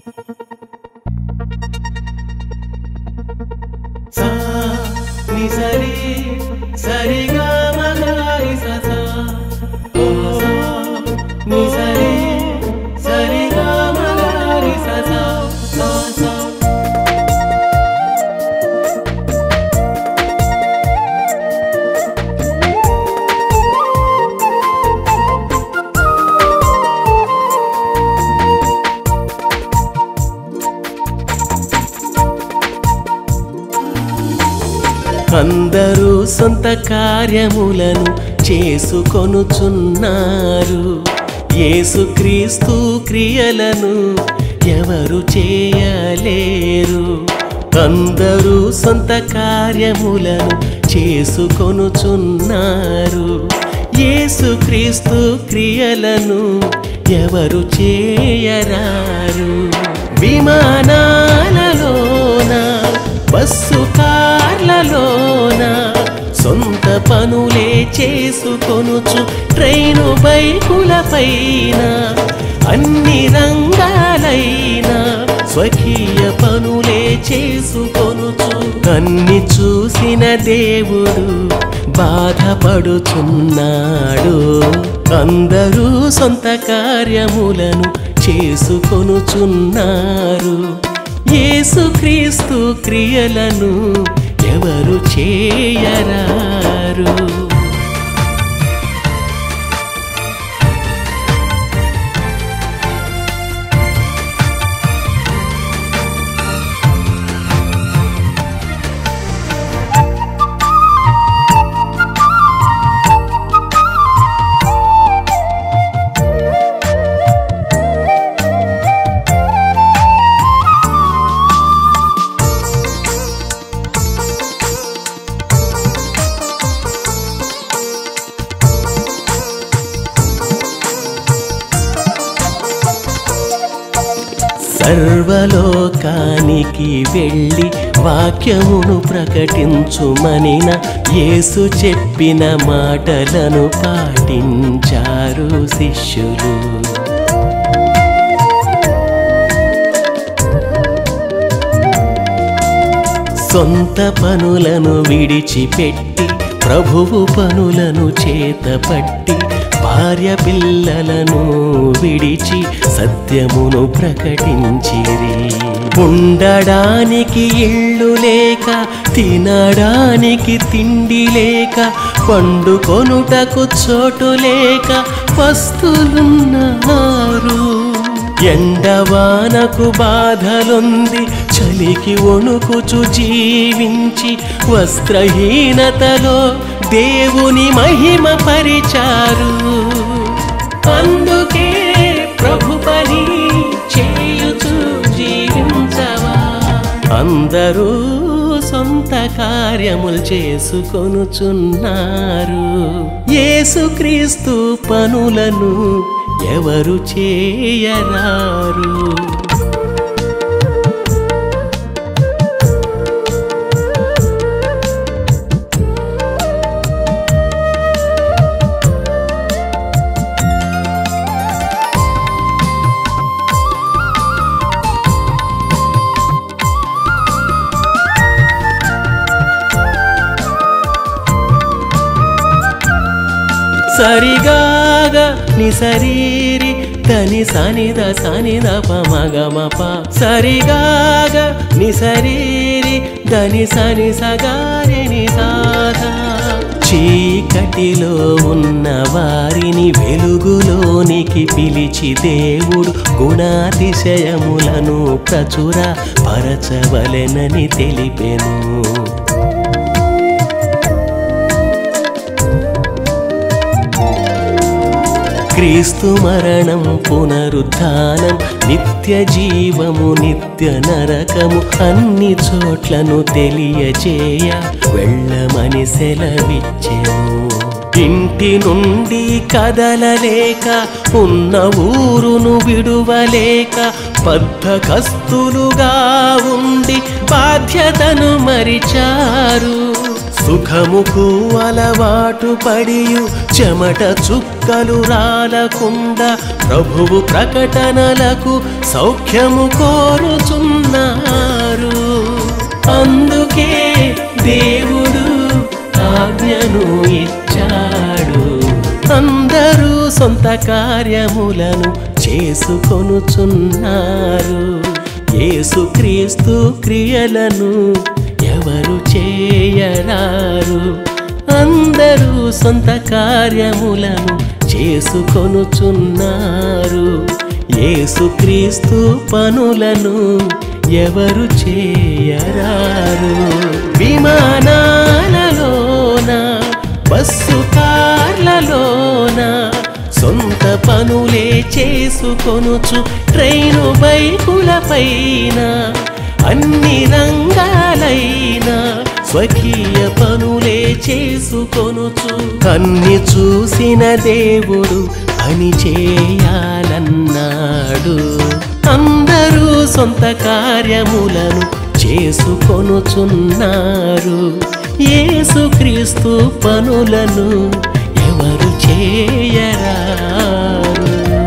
సా ని సరి సరిగా మగారి ససా ఓ సా ని సరి సరిగా మగారి ససా సా సా అందరూ సొంత కార్యములను చేసుకొనుచున్నారు యేసుక్రీస్తు క్రియలను ఎవరు చేయలేరు అందరూ సొంత కార్యములను చేసుకొనుచున్నారు యేసుక్రీస్తు క్రియలను ఎవరు చేయరారు విమానాలలోన బస్సు కార్లలోన సొంత పనులే చేసుకొనుచు ట్రైను బైకులపైన అన్ని రంగాలైన స్వకీయ పనులే చేసుకొనుచు అన్ని చూసిన దేవుడు బాధపడుచున్నాడు అందరూ సొంత కార్యములను చేసుకొనుచున్నారు యేసుక్రీస్తు క్రియలను ఎవరు చేయరారు సర్వలోకానికి వెళ్ళి వాక్యమును ప్రకటించుమనిన యేసు చెప్పిన మాటలను పాటించారు శిష్యులు సొంత పనులను విడిచిపెట్టి ప్రభువు పనులను చేతపట్టి భార్య పిల్లలను విడిచి సత్యమును ప్రకటించిరి ఉండడానికి ఇళ్ళు లేక తినడానికి తిండి లేక పండుకొనుటకు చోటు లేక పస్తులున్నారు ఎండవానకు బాధలుంది చలికి వణుకుచు జీవించి వస్త్రహీనతలో దేవుని మహిమ పరిచారు అందుకే ప్రభు పని చేయుచు జీవించవా అందరూ సొంత కార్యములు చేసుకొనుచున్నారు యేసుక్రీస్తు పనులను ఎవరు చేయరారు సరిగాగ ని సరీరి తని సనిద సనిద పమగమప సరిగాగ ని సరీరి దని సని సగారి ని సాధ చీకటిలో ఉన్న వారిని వెలుగులోనికి పిలిచి దేవుడు గుణాతిశయములను ప్రచుర పరచవలెనని తెలిపెను క్రీస్తు మరణం పునరుద్ధానం నిత్య జీవము నిత్య నరకము అన్ని చోట్లను తెలియచేయ వెళ్ళమని సెలవిచ్చెను ఇంటి నుండి కదలలేక ఉన్న ఊరును విడువలేక బద్ధకస్తులుగా ఉండి బాధ్యతను మరిచారు సుఖముకు అలవాటు పడియు చెమట చుక్కలు రాలకుండా ప్రభువు ప్రకటనలకు సౌఖ్యము కోరుచున్నారు అందుకే దేవుడు ఆజ్ఞను ఇచ్చాడు అందరూ సొంత కార్యములను చేసుకొనుచున్నారు యేసుక్రీస్తు క్రియలను ఎవరు చేయరారు అందరూ సొంత కార్యములను చేసుకొనుచున్నారు యేసుక్రీస్తు పనులను ఎవరు చేయరారు విమానాలలోన బస్సు కార్లలోన సొంత పనులే చేసుకొనుచు ట్రైను బైకులపైన అన్ని రంగాలైన స్వకీయ పనులే చేసుకొనుచు అన్ని చూసిన దేవుడు పని చేయాలన్నాడు అందరూ సొంత కార్యములను చేసుకొనుచున్నారు యేసుక్రీస్తు పనులను ఎవరు చేయరారు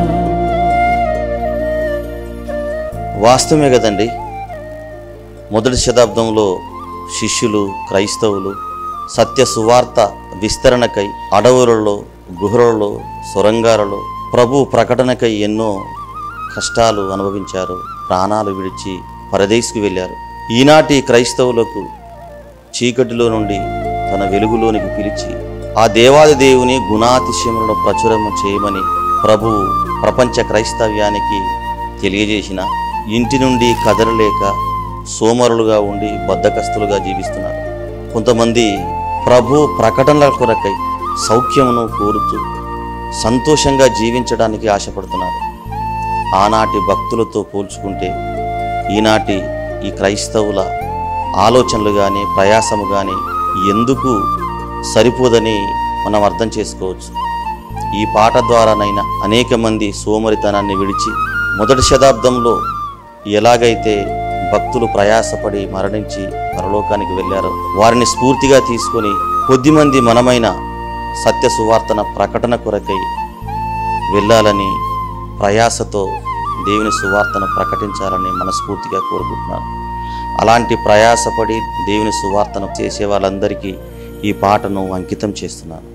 వాస్తవమే కదండి మొదటి శతాబ్దంలో శిష్యులు క్రైస్తవులు సత్య సువార్త విస్తరణకై అడవులలో గుహలలో సొరంగాలలో ప్రభు ప్రకటనకై ఎన్నో కష్టాలు అనుభవించారు ప్రాణాలు విడిచి పరదేశకు వెళ్ళారు ఈనాటి క్రైస్తవులకు చీకటిలో నుండి తన వెలుగులోనికి పిలిచి ఆ దేవాది దేవుని గుణాతిశయములను ప్రచురము చేయమని ప్రభువు ప్రపంచ క్రైస్తవ్యానికి తెలియజేసిన ఇంటి నుండి కదలలేక సోమరులుగా ఉండి బద్ధకస్తులుగా జీవిస్తున్నారు కొంతమంది ప్రభు ప్రకటనల కొరకై సౌఖ్యమును కోరుతూ సంతోషంగా జీవించడానికి ఆశపడుతున్నారు ఆనాటి భక్తులతో పోల్చుకుంటే ఈనాటి ఈ క్రైస్తవుల ఆలోచనలు కానీ ప్రయాసము కానీ ఎందుకు సరిపోదని మనం అర్థం చేసుకోవచ్చు ఈ పాట ద్వారానైనా అనేక మంది సోమరితనాన్ని విడిచి మొదటి శతాబ్దంలో ఎలాగైతే భక్తులు ప్రయాసపడి మరణించి పరలోకానికి వెళ్ళారో వారిని స్ఫూర్తిగా తీసుకొని కొద్దిమంది మనమైన సత్య సువార్తన ప్రకటన కొరకై వెళ్ళాలని ప్రయాసతో దేవుని సువార్తను ప్రకటించాలని మనస్ఫూర్తిగా కోరుకుంటున్నాను అలాంటి ప్రయాసపడి దేవుని సువార్తను చేసే వాళ్ళందరికీ ఈ పాటను అంకితం చేస్తున్నాను